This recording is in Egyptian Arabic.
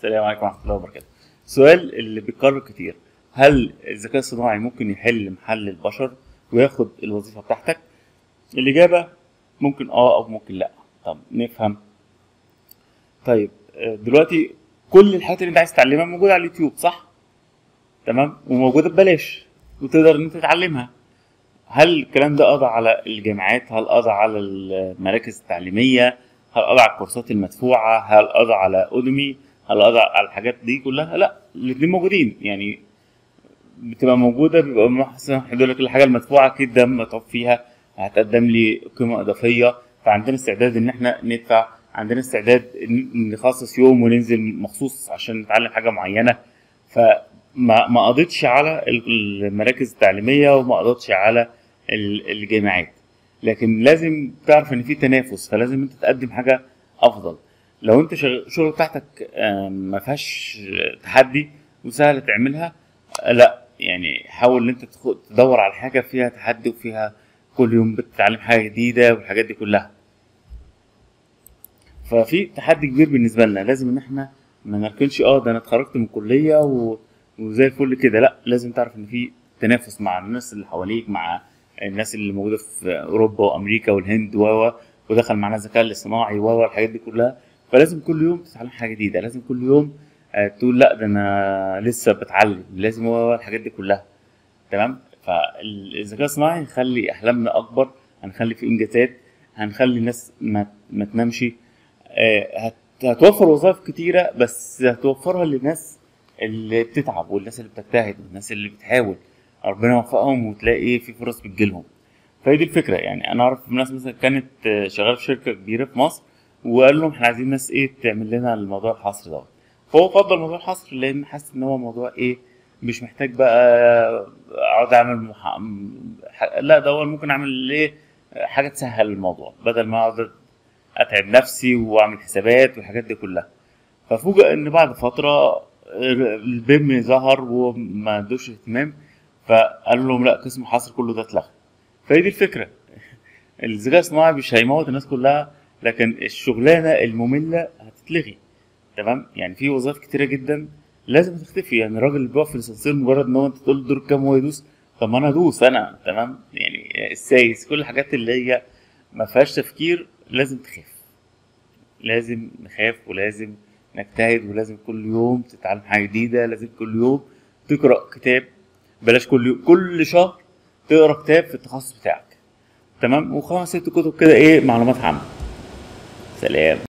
السلام عليكم ورحمه الله وبركاته السؤال اللي بيتكرر كتير هل الذكاء الصناعي ممكن يحل محل البشر وياخد الوظيفه بتاعتك الاجابه ممكن اه او ممكن لا طب نفهم طيب آه، دلوقتي كل الحاجات اللي انت عايز تتعلمها موجوده على اليوتيوب صح تمام وموجوده ببلاش وتقدر ان انت تتعلمها هل الكلام ده قضى على الجامعات هل قضى على المراكز التعليميه هل قضى على الكورسات المدفوعه هل قضى على اودمي هل قضى على الحاجات دي كلها لا الاثنين موجودين يعني بتبقى موجوده بيبقى مثلا يقول لك الحاجه المدفوعه اكيد ده متعوب فيها هتقدم لي قيمه اضافيه فعندنا استعداد ان احنا ندفع عندنا استعداد إن نخصص يوم وننزل مخصوص عشان نتعلم حاجه معينه فما ما قضيتش على المراكز التعليميه وما قضيتش على ال- الجامعات لكن لازم تعرف ان في تنافس فلازم انت تقدم حاجه افضل لو انت شغ- الشغل بتاعتك آم، ما فيهاش تحدي وسهل تعملها آه، لا يعني حاول ان انت تخ- تدور على حاجه فيها تحدي وفيها كل يوم بتتعلم حاجه جديده والحاجات دي كلها ففي تحدي كبير بالنسبه لنا لازم ان احنا ما نركنش اه ده انا اتخرجت من كليه و... وزي الفل كده لا لازم تعرف ان في تنافس مع الناس اللي حواليك مع الناس اللي موجوده في اوروبا وامريكا والهند و و- ودخل معانا الذكاء الاصطناعي و و الحاجات دي كلها فلازم كل يوم تتعلم حاجه جديده لازم كل يوم آه، تقول لا ده انا لسه بتعلم لازم و و الحاجات دي كلها تمام فالذكاء الصناعي هيخلي احلامنا اكبر هنخلي في انجازات هنخلي الناس ما, ما تنامش آه، هت- هتوفر وظائف كتيره بس هتوفرها للناس اللي بتتعب والناس اللي بتجتهد والناس اللي بتحاول ربنا يوفقهم وتلاقي في فرص بتجيلهم فهي دي الفكره يعني انا اعرف ناس مثلا كانت آه، شغاله في شركه كبيره في مصر وقال لهم احنا عايزين ناس ايه تعمل لنا الموضوع الحصر دوت فهو فضل موضوع الحصر لان حاسس ان هو موضوع ايه مش محتاج بقى اقعد اعمل مح... ح- لا ده هو ممكن اعمل ايه حاجه تسهل الموضوع بدل ما اقعد اتعب نفسي واعمل حسابات والحاجات دي كلها ففوجئ ان بعد فتره البيم ظهر وما ادوش اهتمام فقالوا لهم لا قسم الحصر كله ده اتلغى فهي دي الفكره الذكاء الصناعي مش هيموت الناس كلها لكن الشغلانه الممله هتتلغي تمام يعني في وظائف كتيره جدا لازم تختفي يعني الراجل اللي بيقف في الاسانسير مجرد ان هو انت تقول له دور كام هو يدوس طب ما انا ادوس انا تمام يعني السايس كل الحاجات اللي هي ما فيهاش تفكير لازم تخاف لازم نخاف ولازم نجتهد ولازم كل يوم تتعلم حاجه جديده لازم كل يوم تقرا كتاب بلاش كل يوم كل شهر تقرا كتاب في التخصص بتاعك تمام وخمس ست كتب كده ايه معلومات عامه سلام